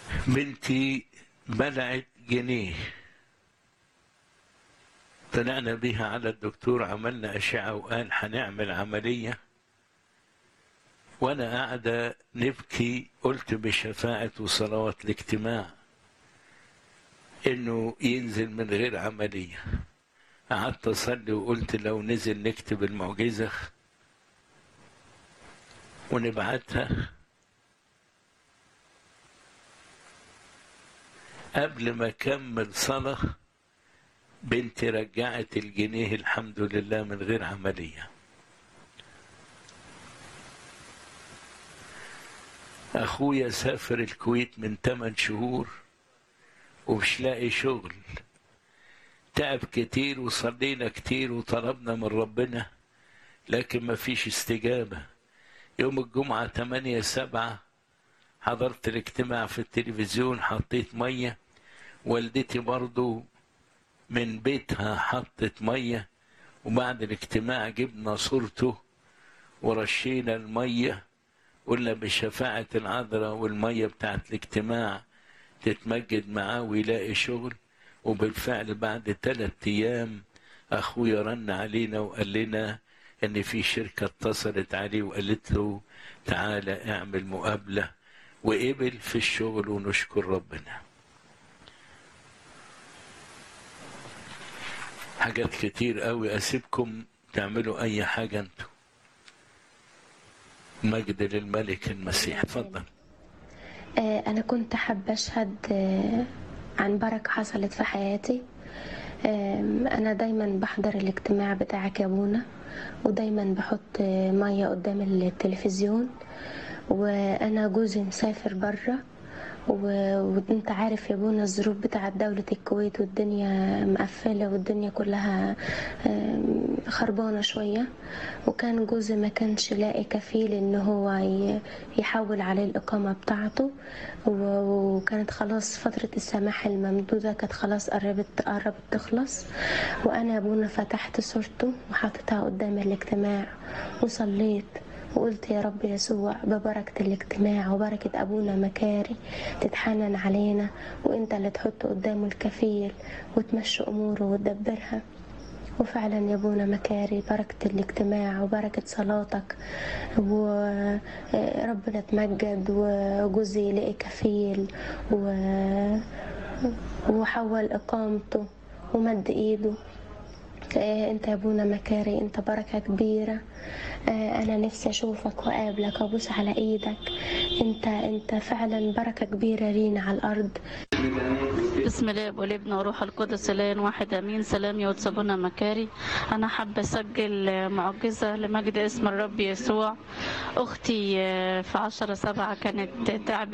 بنتي بلعت جنيه طلعنا بيها على الدكتور عملنا أشعة وقال هنعمل عملية وأنا قاعدة نبكي قلت بشفاعة وصلوات الاجتماع إنه ينزل من غير عملية قعدت أصلي وقلت لو نزل نكتب المعجزة ونبعتها قبل ما أكمل صلاة بنتي رجعت الجنيه الحمد لله من غير عملية أخويا سافر الكويت من 8 شهور ومش لاقي شغل تعب كتير وصلينا كتير وطلبنا من ربنا لكن ما فيش استجابة يوم الجمعة 8 سبعة حضرت الاجتماع في التلفزيون حطيت مية والدتي برضو من بيتها حطت مية وبعد الاجتماع جبنا صورته ورشينا المية قلنا بشفاعة العذراء والمية بتاعت الاجتماع تتمجد معاه ويلاقي شغل وبالفعل بعد ثلاثة أيام أخويا رن علينا وقال لنا إن في شركة اتصلت عليه وقالت له تعالى اعمل مقابلة وقبل في الشغل ونشكر ربنا حاجات كتير قوي أسيبكم تعملوا أي حاجة أنتوا مجد للملك المسيح اتفضل آه، أنا كنت حابة أشهد آه، عن بركة حصلت في حياتي آم، أنا دايما بحضر الاجتماع بتاعك يا أبونا ودايما بحط آه، مية قدام التلفزيون وأنا جوزي مسافر برا و- وانت عارف يا ابونا الظروف بتاعت دولة الكويت والدنيا مقفلة والدنيا كلها آم، خربانة شوية وكان جوزي ما كانش لاقي كفيل ان هو ي- يحول عليه الإقامة بتاعته و- وكانت خلاص فترة السماح الممدودة كانت خلاص قربت قربت تخلص وأنا يا ابونا فتحت صورته وحطيتها قدام الاجتماع وصليت وقلت يا رب يسوع ببركة الاجتماع وبركة أبونا مكاري تتحنن علينا وإنت اللي تحط قدامه الكفيل وتمشي أموره وتدبرها وفعلا يا ابونا مكاري بركة الاجتماع وبركة صلاتك وربنا تمجد وجوزي لقي كفيل و... وحول إقامته ومد إيده آه، انت يا ابونا مكاري انت بركة كبيرة آه، انا نفسي اشوفك واقابلك وابوس على ايدك انت انت فعلا بركة كبيرة لينا على الارض بسم الله والابن وروح القدس الان واحد امين سلام يا وتسابونا مكاري انا حابه اسجل معجزه لمجد اسم الرب يسوع اختي آه، في عشرة سبعة كانت تعبت